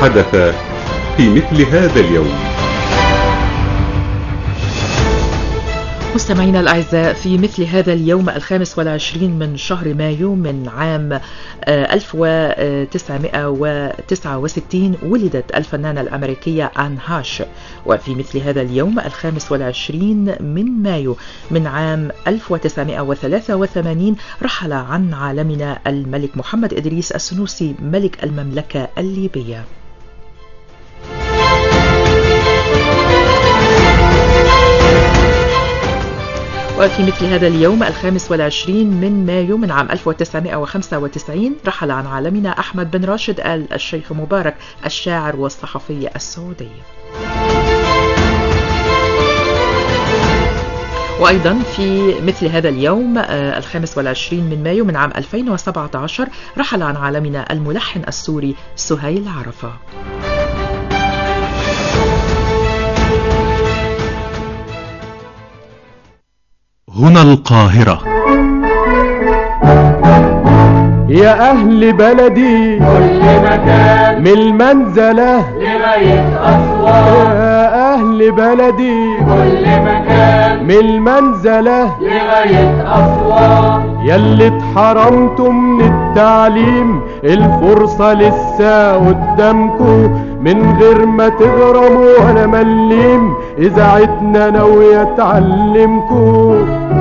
حدث في مثل هذا اليوم مستمعينا الأعزاء في مثل هذا اليوم الخامس والعشرين من شهر مايو من عام 1969 ولدت الفنانة الأمريكية آن هاش وفي مثل هذا اليوم الخامس والعشرين من مايو من عام 1983 رحل عن عالمنا الملك محمد إدريس السنوسي ملك المملكة الليبية وفي مثل هذا اليوم الخامس والعشرين من مايو من عام 1995 رحل عن عالمنا أحمد بن راشد آل الشيخ مبارك الشاعر والصحفي السعودي وأيضا في مثل هذا اليوم الخامس والعشرين من مايو من عام 2017 رحل عن عالمنا الملحن السوري سهيل عرفة هنا القاهرة يا أهل بلدي كل مكان من المنزلة لغاية أسوان يا أهل بلدي كل مكان من المنزلة لغاية أسوان ياللي اتحرمتوا من التعليم الفرصة لسه قدامكوا من غير ما تغرموا ولا مليم إذاعتنا ناوية تعلمكوا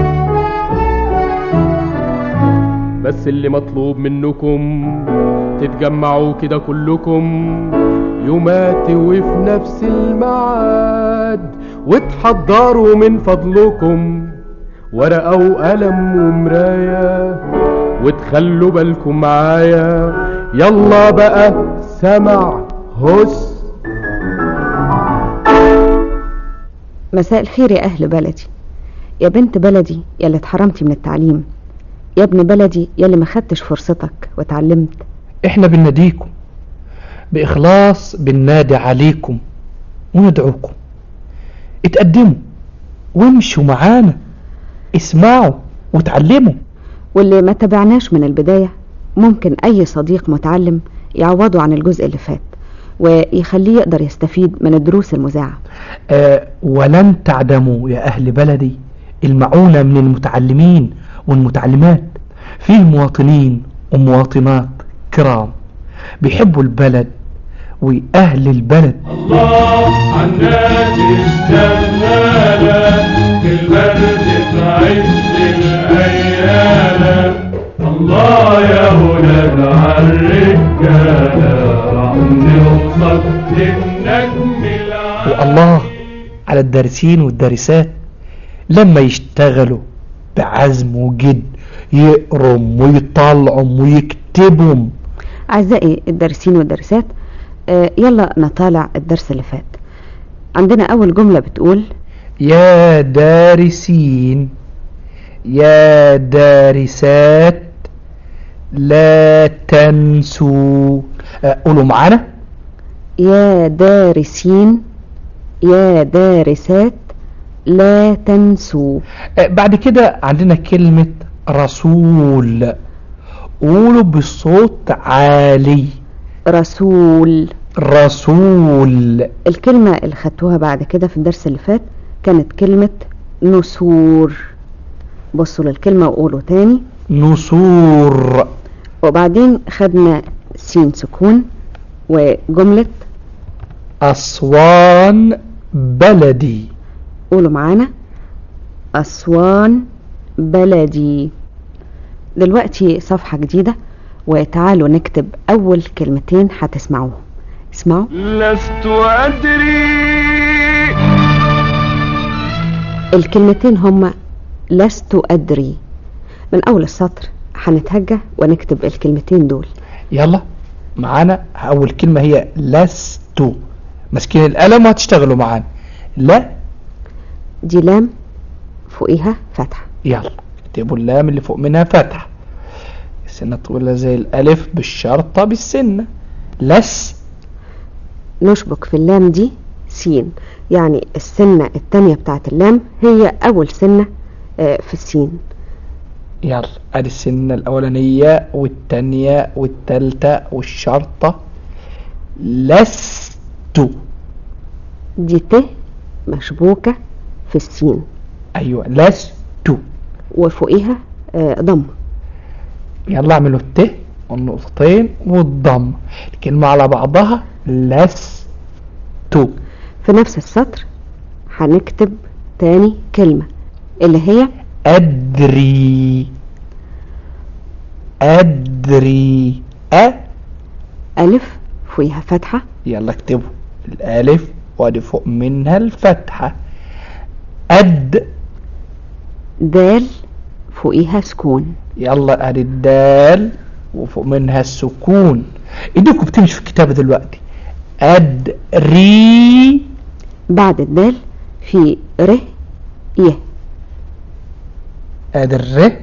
بس اللي مطلوب منكم تتجمعوا كده كلكم يوماتي وفي نفس الميعاد وتحضروا من فضلكم ورقة وقلم ومراية وتخلوا بالكم معايا يلا بقى سمع هس مساء الخير يا أهل بلدي يا بنت بلدي يا اللي اتحرمتي من التعليم يا ابن بلدي يا اللي ما خدتش فرصتك وتعلمت احنا بنناديكم بإخلاص بننادي عليكم وندعوكم اتقدموا وامشوا معانا اسمعوا وتعلموا واللي ما تابعناش من البداية ممكن أي صديق متعلم يعوضه عن الجزء اللي فات ويخليه يقدر يستفيد من الدروس المذاعة آه ولن تعدموا يا أهل بلدي المعونة من المتعلمين والمتعلمات فيه مواطنين ومواطنات كرام بيحبوا البلد وأهل البلد الله عالناس الشغالة في البرد تعيش الأيام الله يا ولاد عالرجالة راح نوصل للنجم العالي والله على الدارسين والدارسات لما يشتغلوا بعزم وجد يقرم ويطلعهم ويكتبهم أعزائي الدارسين والدارسات آه، يلا نطالع الدرس اللي فات عندنا أول جملة بتقول يا دارسين يا دارسات لا تنسوا آه، قولوا معانا يا دارسين يا دارسات لا تنسوا آه، بعد كده عندنا كلمة رسول قولوا بصوت عالي رسول رسول الكلمة اللي خدتوها بعد كده في الدرس اللي فات كانت كلمة نسور بصوا للكلمة وقولوا تاني نسور وبعدين خدنا سين سكون وجملة أسوان بلدي قولوا معانا أسوان بلدي دلوقتي صفحة جديدة وتعالوا نكتب أول كلمتين هتسمعوهم اسمعوا لست أدري الكلمتين هما لست أدري من أول السطر هنتهجى ونكتب الكلمتين دول يلا معانا أول كلمة هي لست ماسكين القلم وهتشتغلوا معانا لا دي لام فوقيها فتحة يلا اكتبوا اللام اللي فوق منها فتحة السنة طويلة زي الألف بالشرطة بالسنة لس نشبك في اللام دي سين يعني السنة التانية بتاعت اللام هي أول سنة آه، في السين يلا ادي السنة الأولانية والتانية والتالتة والشرطة لست دي ت مشبوكة في السين ايوه لست وفوقيها آه، ضم يلا اعملوا الت والنقطتين والضم الكلمة على بعضها لست في نفس السطر هنكتب تاني كلمة اللي هي أدري أدري أ ألف فوقيها فتحة يلا اكتبوا الألف وادي فوق منها الفتحة أد دال فوقيها سكون يلا ادي الدال وفوق منها السكون ايديكم بتمشي في الكتابة دلوقتي أدري بعد الدال في ر ي ادي الر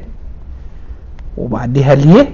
وبعدها اليه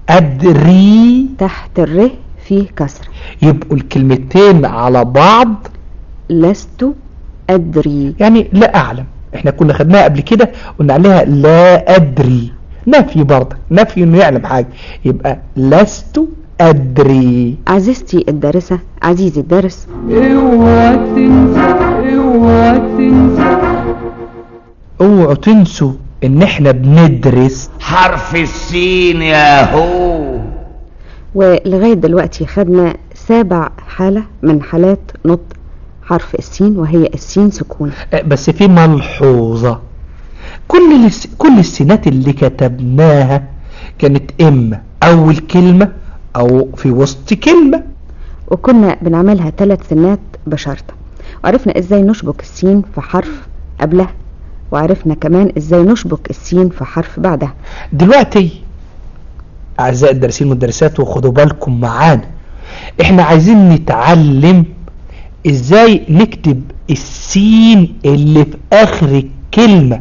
أدري تحت الر في كسر يبقوا الكلمتين على بعض لست أدري يعني لا أعلم احنا كنا خدناها قبل كده قلنا عليها لا أدري نفي برضه نفي انه يعلم حاجة يبقى لست أدري عزيزتي الدارسة عزيزي الدارس اوعى تنسى اوعى تنسى اوعوا تنسوا ان احنا بندرس حرف السين يا هو ولغاية دلوقتي خدنا سابع حالة من حالات نطق حرف السين وهي السين سكون آه، بس في ملحوظة كل الس... كل السينات اللي كتبناها كانت اما اول كلمة او في وسط كلمة وكنا بنعملها ثلاث سنات بشرطة وعرفنا ازاي نشبك السين في حرف قبلها وعرفنا كمان ازاي نشبك السين في حرف بعدها دلوقتي اعزائي الدارسين والدارسات وخدوا بالكم معانا احنا عايزين نتعلم ازاي نكتب السين اللي في اخر الكلمة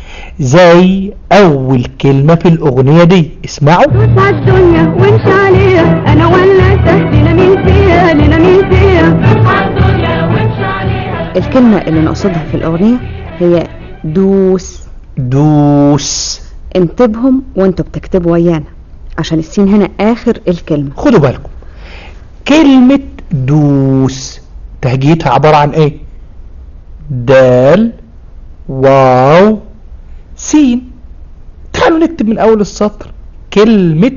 زي اول كلمة في الاغنية دي اسمعوا دوس عالدنيا وامشي عليها انا ولا لنا مين فيها لنا مين فيها دوس عالدنيا وامشي عليها الكلمة اللي نقصدها في الأغنية هي دوس دوس انتبهم وانتوا بتكتبوا ويانا عشان السين هنا آخر الكلمة خدوا بالكم كلمة دوس تهجيتها عبارة عن ايه دال واو سين تعالوا نكتب من اول السطر كلمة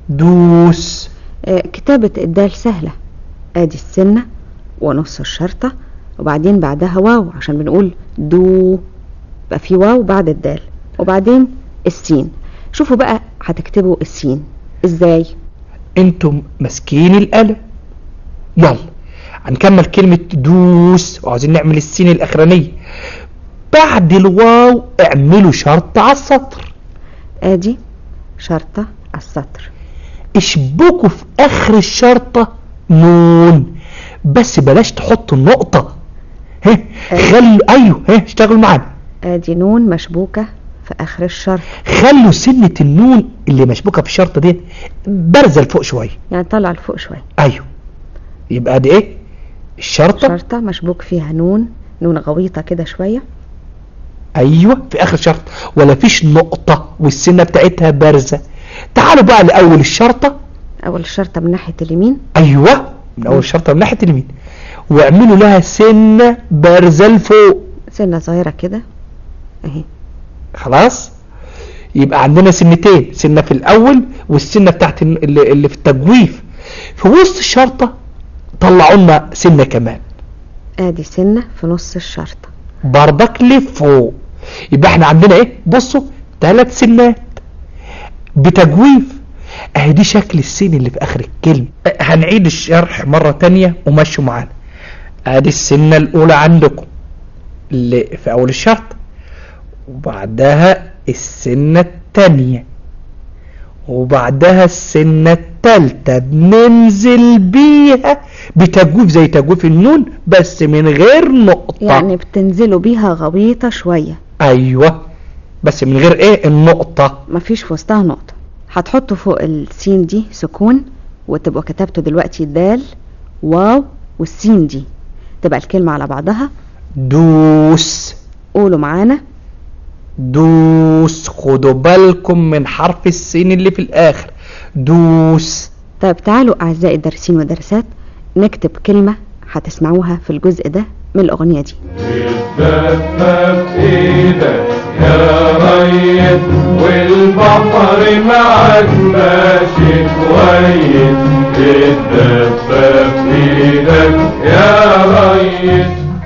دوس آه، كتابة الدال سهلة ادي السنة ونص الشرطة وبعدين بعدها واو عشان بنقول دو بقى في واو بعد الدال وبعدين السين شوفوا بقى هتكتبوا السين ازاي انتم ماسكين القلم يلا هنكمل كلمة دوس وعاوزين نعمل السين الاخرانية بعد الواو اعملوا شرط على السطر ادي شرطة على السطر اشبكوا في اخر الشرطة نون بس بلاش تحطوا النقطة ها خلوا ايوه ها اشتغلوا معانا ادي نون مشبوكة في اخر الشرط خلوا سنة النون اللي مشبوكة في الشرطة دي بارزة لفوق شوية يعني طلع لفوق شوية ايوه يبقى دي ايه الشرطة شرطة مشبوك فيها نون نون غويطة كده شوية ايوه في اخر شرط ولا فيش نقطة والسنة بتاعتها بارزة تعالوا بقى لاول الشرطة اول الشرطة من ناحية اليمين ايوه من اول شرطة من ناحية اليمين واعملوا لها سنة بارزة لفوق سنة صغيرة كده اهي خلاص يبقى عندنا سنتين سنة في الاول والسنة بتاعت الن- اللي, اللي في التجويف في وسط الشرطة طلعوا لنا سنة كمان ادي سنة في نص الشرطة بردك لفوق يبقى احنا عندنا ايه بصوا ثلاث سنات بتجويف اهي دي شكل السين اللي في اخر الكلمة اه، هنعيد الشرح مرة تانية ومشوا معانا ادي السنة الاولى عندكم اللي في اول الشرط وبعدها السنة التانية وبعدها السنة التالتة بننزل بيها بتجويف زي تجويف النون بس من غير نقطة يعني بتنزلوا بيها غويطة شوية ايوه بس من غير ايه النقطة مفيش في وسطها نقطة هتحطوا فوق السين دي سكون وتبقوا كتبتوا دلوقتي دال واو والسين دي تبقى الكلمة على بعضها دوس قولوا معانا دوس خدوا بالكم من حرف السين اللي في الاخر دوس طيب تعالوا أعزائي الدارسين والدارسات نكتب كلمة هتسمعوها في الجزء ده من الأغنية دي اتدفى بإيدك يا ريس والبحر معك ماشي كويس اتدفى بإيدك يا ريس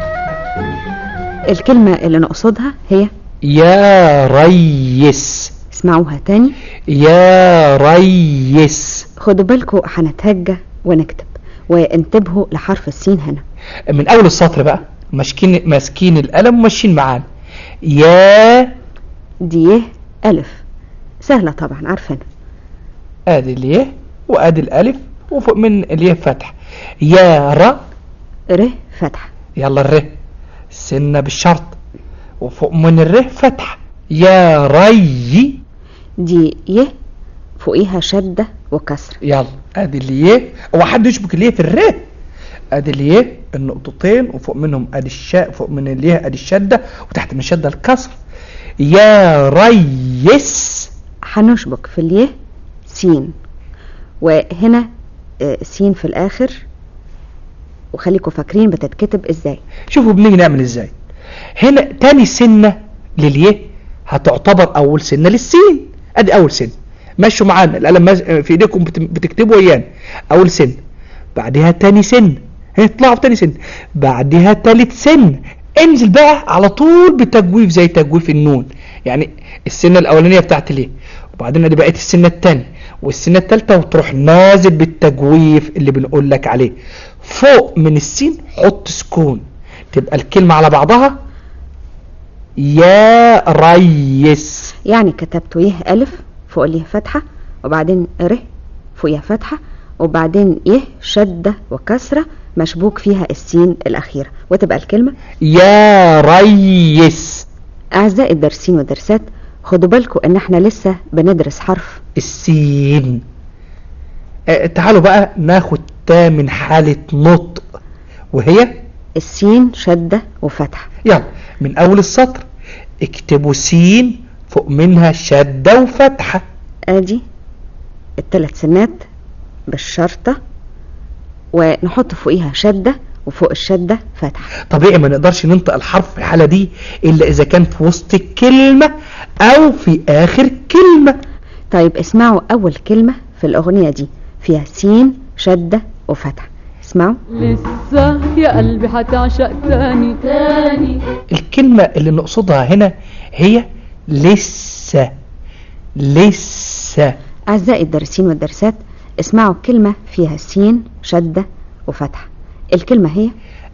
الكلمة اللي نقصدها هي يا ريس اسمعوها تاني يا ريس خدوا بالكم هنتهجى ونكتب وانتبهوا لحرف السين هنا من اول السطر بقى ماسكين ماسكين القلم وماشيين معانا يا دي يه ألف سهلة طبعا عارفينها ادي اليه وادي الالف وفوق من اليه فتح يا ر ر فتحة يلا الر سنة بالشرط وفوق من الر فتح يا ري دي يه فوقيها شدة وكسرة يلا ادي اليه هو حد يشبك اليه في الر ادي اليه النقطتين وفوق منهم ادي الشاء فوق من اليه ادي الشدة وتحت من الشدة الكسر يا ريس هنشبك في اليه سين وهنا آه، سين في الآخر وخليكم فاكرين بتتكتب ازاي شوفوا بنيجي نعمل ازاي هنا تاني سنة لليه هتعتبر اول سنة للسين ادي اول سنة مشوا معانا القلم مز- في ايديكم بت- بتكتبوا ويانا اول سنة بعدها تاني سنة هيطلعوا تاني سنة بعدها تالت سنة انزل بقى على طول بتجويف زي تجويف النون يعني السنة الاولانية بتاعت ليه وبعدين ادي بقت السنة التانية والسنة التالتة وتروح نازل بالتجويف اللي بنقول لك عليه فوق من السين حط سكون تبقى الكلمة على بعضها يا ريس يعني كتبت يه ألف فوق اليه فتحة وبعدين ر فوقيها فتحة وبعدين يه شدة وكسرة مشبوك فيها السين الأخيرة وتبقى الكلمة يا ريس أعزائي الدارسين والدرسات خدوا بالكم إن احنا لسه بندرس حرف السين آه تعالوا بقى ناخد تا من حالة نطق وهي السين شدة وفتحة يلا من اول السطر اكتبوا سين فوق منها شدة وفتحة ادي الثلاث سنات بالشرطة ونحط فوقيها شدة وفوق الشدة فتحة طبيعي ما نقدرش ننطق الحرف في الحالة دي الا اذا كان في وسط الكلمة او في اخر كلمة طيب اسمعوا أول كلمة في الأغنية دي فيها سين شدة وفتحة اسمعوا لسه يا قلبي هتعشق تاني تاني الكلمة اللي نقصدها هنا هي لسه لسه أعزائي الدارسين والدرسات اسمعوا كلمة فيها سين شدة وفتحة الكلمة هي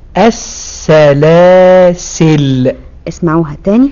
السلاسل اسمعوها تاني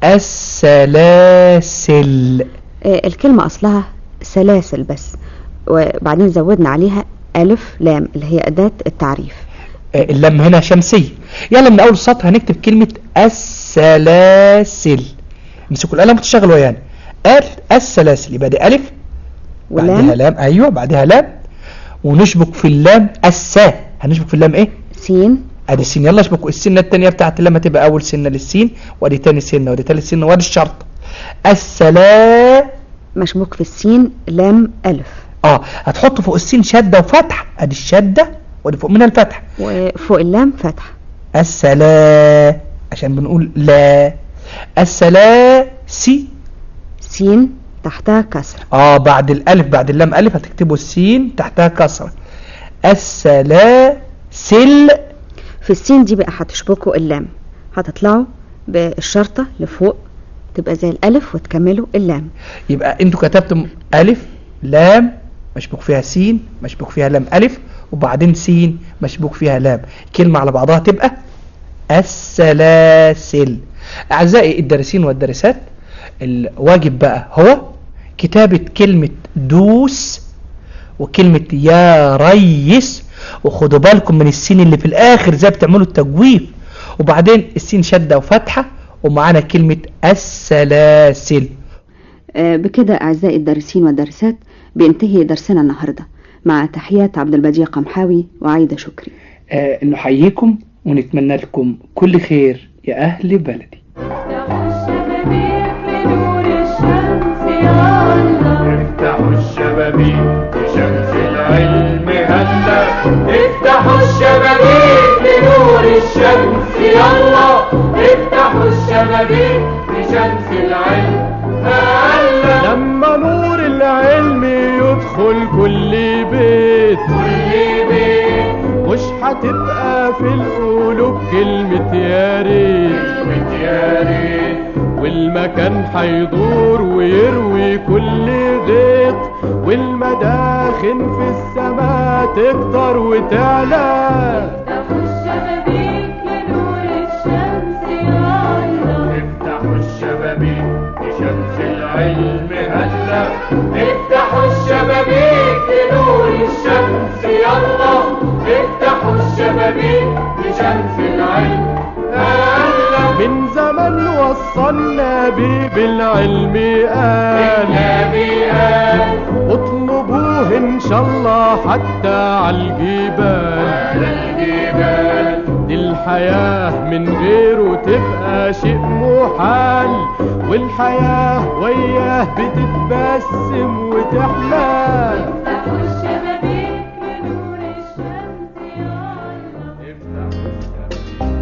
السلاسل آه، الكلمة أصلها سلاسل بس وبعدين زودنا عليها ألف لام اللي هي أداة التعريف آه، اللام هنا شمسية يلا من اول السطر هنكتب كلمة السلاسل امسكوا القلم وتشتغلوا ويانا ال السلاسل يبقى دي الف بعدها ولام لام ايوه بعدها لام ونشبك في اللام السا هنشبك في اللام ايه سين ادي السين يلا اشبكوا السنه الثانيه بتاعت اللام هتبقى اول سنه للسين وادي ثاني سنه وادي ثالث سنه وادي الشرط السلا مشبوك في السين لام ألف اه هتحطوا فوق السين شده وفتح ادي الشده وادي فوق منها الفتح وفوق اللام فتحة السلا عشان بنقول لا السلا سي سين تحتها كسر اه بعد الالف بعد اللام الف هتكتبوا السين تحتها كسره السلاسل في السين دي بقى هتشبكوا اللام هتطلعوا بالشرطة لفوق تبقى زي الألف وتكملوا اللام يبقى انتوا كتبتم الف لام مشبوك فيها سين مشبوك فيها لام الف وبعدين سين مشبوك فيها لام كلمة على بعضها تبقى السلاسل اعزائي الدارسين والدارسات الواجب بقى هو كتابة كلمة دوس وكلمة يا ريس وخدوا بالكم من السين اللي في الاخر زي بتعملوا التجويف وبعدين السين شدة وفتحة ومعانا كلمة السلاسل آه، بكده أعزائي الدارسين والدارسات بينتهي درسنا النهاردة مع تحيات عبد البديع قمحاوي وعايدة شكري آه نحييكم ونتمنى لكم كل خير يا أهل بلدي افتحوا الشبابيك بشمس العلم هلا افتحوا هتبقى في القلوب كلمة يا ريت كلمة يا ريت والمكان هيدور ويروي كل غيط والمداخن في السماء تكتر وتعلى افتحوا الشبابيك لشمس العلم هلا افتحوا الشبابيك لنور الشمس يلا افتحوا الشبابيك لشمس العلم هلا من زمن وصلنا بيه بالعلم قال النبي قال اطلبوه ان شاء الله حتى على الجبال على الجبال دي الحياة من غيره تبقى شيء محال والحياة وياه بتتبسم وتحلى